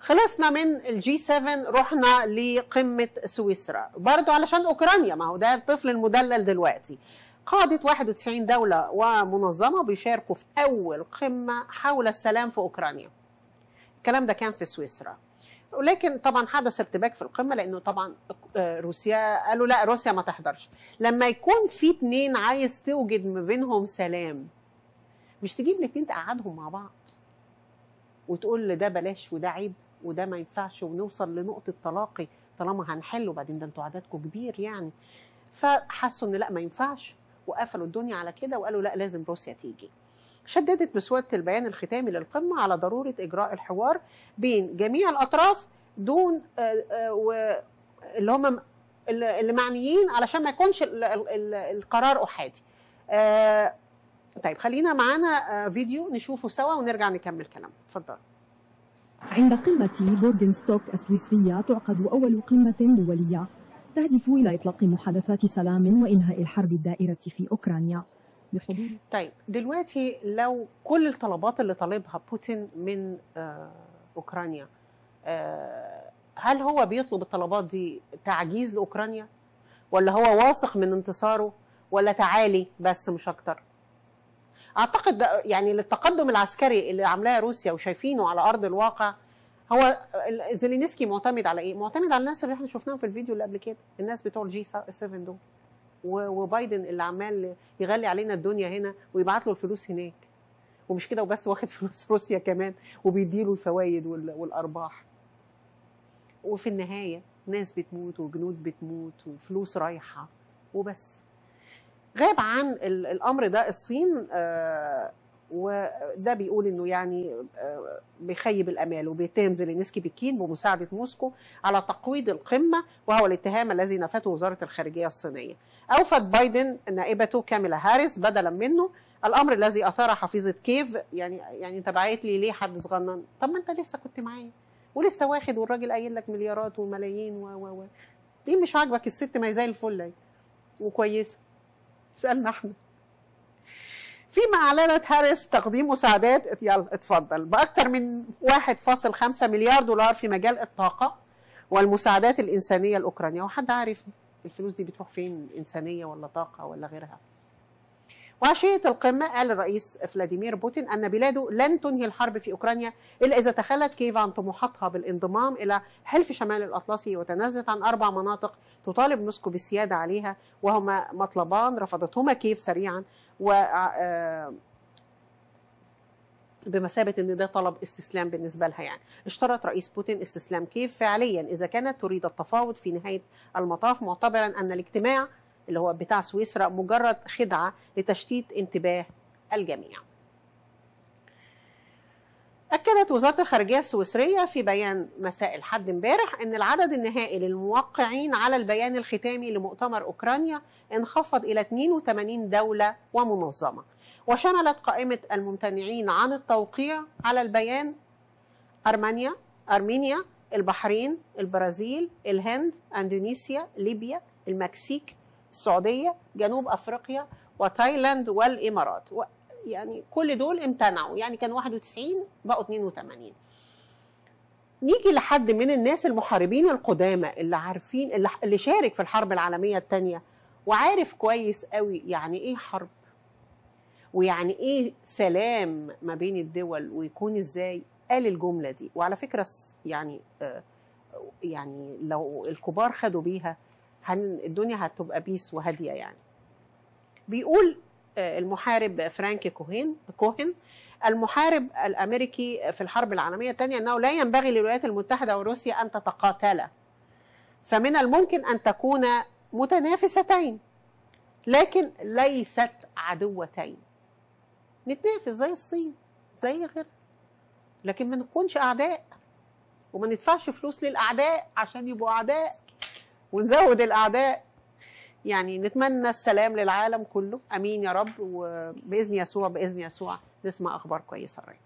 خلصنا من الجي 7 رحنا لقمة سويسرا برضو علشان أوكرانيا ما هو ده الطفل المدلل دلوقتي قادة 91 دولة ومنظمة بيشاركوا في أول قمة حول السلام في أوكرانيا الكلام ده كان في سويسرا ولكن طبعا حدث ارتباك في القمه لانه طبعا روسيا قالوا لا روسيا ما تحضرش لما يكون في اتنين عايز توجد ما بينهم سلام مش تجيب الاتنين تقعدهم مع بعض وتقول لده بلاش وده عيب وده ما ينفعش ونوصل لنقطه تلاقي طالما هنحل وبعدين ده انتوا عددكم كبير يعني فحسوا ان لا ما ينفعش وقفلوا الدنيا على كده وقالوا لا لازم روسيا تيجي شددت مسودة البيان الختامي للقمة على ضرورة إجراء الحوار بين جميع الأطراف دون اللي هم اللي معنيين علشان ما يكونش القرار أحادي طيب خلينا معانا فيديو نشوفه سوا ونرجع نكمل كلام اتفضل عند قمة بوردنستوك السويسرية تعقد أول قمة دولية تهدف إلى إطلاق محادثات سلام وإنهاء الحرب الدائرة في أوكرانيا بحضور طيب دلوقتي لو كل الطلبات اللي طالبها بوتين من آه اوكرانيا آه هل هو بيطلب الطلبات دي تعجيز لاوكرانيا ولا هو واثق من انتصاره ولا تعالي بس مش اكتر اعتقد يعني للتقدم العسكري اللي عاملاه روسيا وشايفينه على ارض الواقع هو زيلينسكي معتمد على ايه معتمد على الناس اللي احنا شفناهم في الفيديو اللي قبل كده الناس بتوع الجي 7 دول وبايدن اللي عمال يغلي علينا الدنيا هنا ويبعت له الفلوس هناك ومش كده وبس واخد فلوس روسيا كمان وبيديله الفوائد والارباح وفي النهايه ناس بتموت وجنود بتموت وفلوس رايحه وبس غاب عن الامر ده الصين آه وده بيقول انه يعني آه بيخيب الامال وبيتهم زيلينسكي بكين بمساعده موسكو على تقويض القمه وهو الاتهام الذي نفته وزاره الخارجيه الصينيه. اوفت بايدن نائبته كاميلا هاريس بدلا منه الامر الذي اثار حفيظه كيف يعني يعني انت باعت لي ليه حد صغنن؟ طب ما انت لسه كنت معايا ولسه واخد والراجل قايل لك مليارات وملايين و و و ليه مش عاجبك الست ما هي زي الفل وكويسه؟ اسالنا احنا. فيما اعلنت هاريس تقديم مساعدات يلا اتفضل باكثر من 1.5 مليار دولار في مجال الطاقه والمساعدات الانسانيه الاوكرانيه وحد عارف الفلوس دي بتروح فين انسانيه ولا طاقه ولا غيرها وعشية القمة قال الرئيس فلاديمير بوتين أن بلاده لن تنهي الحرب في أوكرانيا إلا إذا تخلت كييف عن طموحاتها بالانضمام إلى حلف شمال الأطلسي وتنازلت عن أربع مناطق تطالب موسكو بالسيادة عليها وهما مطلبان رفضتهما كييف سريعا و بمثابة أن ده طلب استسلام بالنسبة لها يعني اشترط رئيس بوتين استسلام كييف فعليا إذا كانت تريد التفاوض في نهاية المطاف معتبرا أن الاجتماع اللي هو بتاع سويسرا مجرد خدعة لتشتيت انتباه الجميع أكدت وزارة الخارجية السويسرية في بيان مساء الحد امبارح أن العدد النهائي للموقعين على البيان الختامي لمؤتمر أوكرانيا انخفض إلى 82 دولة ومنظمة وشملت قائمة الممتنعين عن التوقيع على البيان أرمينيا أرمينيا البحرين البرازيل الهند أندونيسيا ليبيا المكسيك السعودية جنوب أفريقيا وتايلاند والإمارات يعني كل دول امتنعوا يعني كان 91 بقوا 82 نيجي لحد من الناس المحاربين القدامى اللي عارفين اللي, اللي شارك في الحرب العالمية الثانية وعارف كويس قوي يعني ايه حرب ويعني ايه سلام ما بين الدول ويكون ازاي قال الجملة دي وعلى فكرة يعني آه يعني لو الكبار خدوا بيها هن الدنيا هتبقى بيس وهاديه يعني. بيقول المحارب فرانك كوهين كوهن المحارب الامريكي في الحرب العالميه الثانيه انه لا ينبغي للولايات المتحده وروسيا ان تتقاتلا. فمن الممكن ان تكون متنافستين لكن ليست عدوتين. نتنافس زي الصين زي غيرها. لكن ما نكونش اعداء وما ندفعش فلوس للاعداء عشان يبقوا اعداء ونزود الاعداء يعني نتمنى السلام للعالم كله امين يا رب وباذن يسوع باذن يسوع نسمع اخبار كويسه قريب